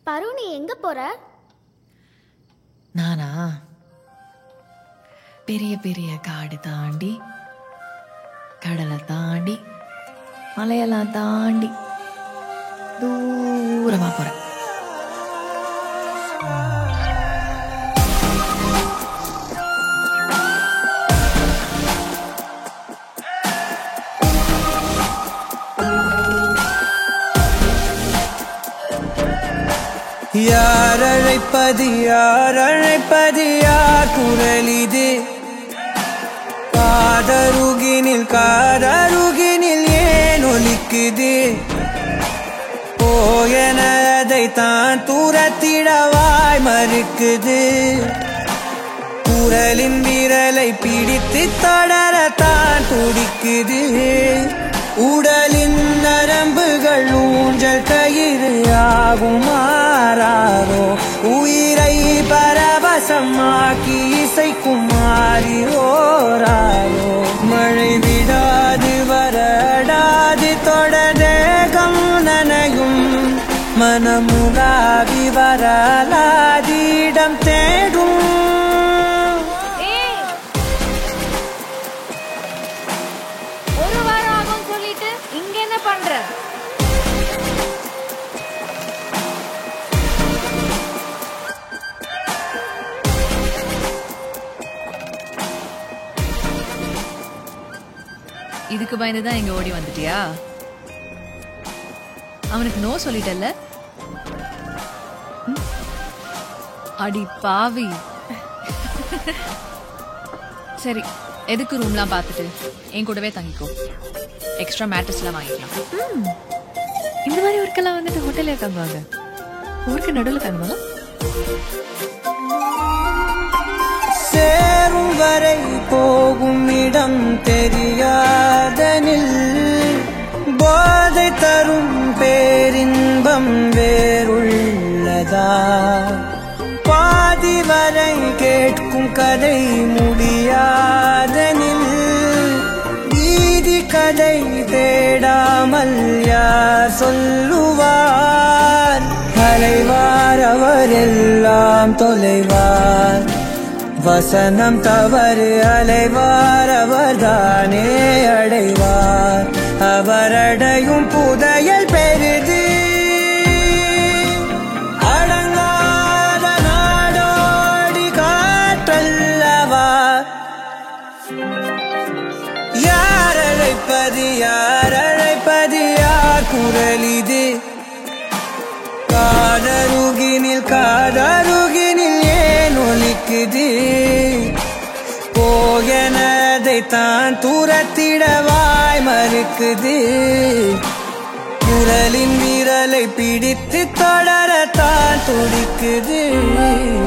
பரு நீ எங்க போற நானா பெரிய பெரிய காடு தாண்டி கடலை தாண்டி மலையெல்லாம் தாண்டி தூரமா போறேன் யார் அழைப்பது யார் அழைப்பது யார் குரல் இது காதருகினில் காதருகினில் ஏன் ஒலிக்குது போயன அதை தான் தூரத்திடவாய் மறுக்குது குரலின் விரலை பிடித்து தொடரத்தான் துடிக்குது உடலின் நரம்புகள் ஊஞ்சல் கயிறு ஆகும் மாறாரோ உயிரை பரவசமாக்கி இசைக்கும் மாறி ஓராரோ மழை விடாது வரடாது தொடரேகம் நனையும் மனமுலாவி வரலாதிடம் தேடும் ஏய் ஒரு வாரம் ஆகும் சொல்லிட்டு இங்க என்ன பண்ற இதுக்கு பயந்து தான் இங்க ஓடி வந்துட்டியா அவனுக்கு நோ சொல்லிட்டல்ல ம்? அடி பாவி சரி எதுக்கு ரூம்லாம் பார்த்துட்டு என் கூடவே தங்கிக்கோ எக்ஸ்ட்ரா மேட்டர்ஸ்லாம் வாங்கிக்கலாம் இந்த மாதிரி ஒர்க்கெல்லாம் வந்துட்டு ஹோட்டல்லே தங்குவாங்க ஊருக்கு நடுவில் தங்குவாங்க சேரும் வரை போகும் இடம் தெரியாதனில் போதை தரும் பேரின்பம் வேறுள்ளதா பாதி வரை கேட்கும் கதை முடியாதனில் வீதி கதை தேடாமல் யார் சொல்லுவார் அலைவார் அவர் எல்லாம் தொலைவார் வசனம் தவறு அலைவார் அவர்தானே அடைவார் அவரடையும் புதையல் பெரிது அடங்காத நாடோடி காற்றல்லவா யார் அழைப்பது யார் அழைப்பது யார் குரல் இது காதருகினில் காதருகினில் ஏன் ஒலிக்குது போயனதை தான் தூரத்திடவாய் மறுக்குது குரலின் விரலை பிடித்து தொடரத்தான் துடிக்குது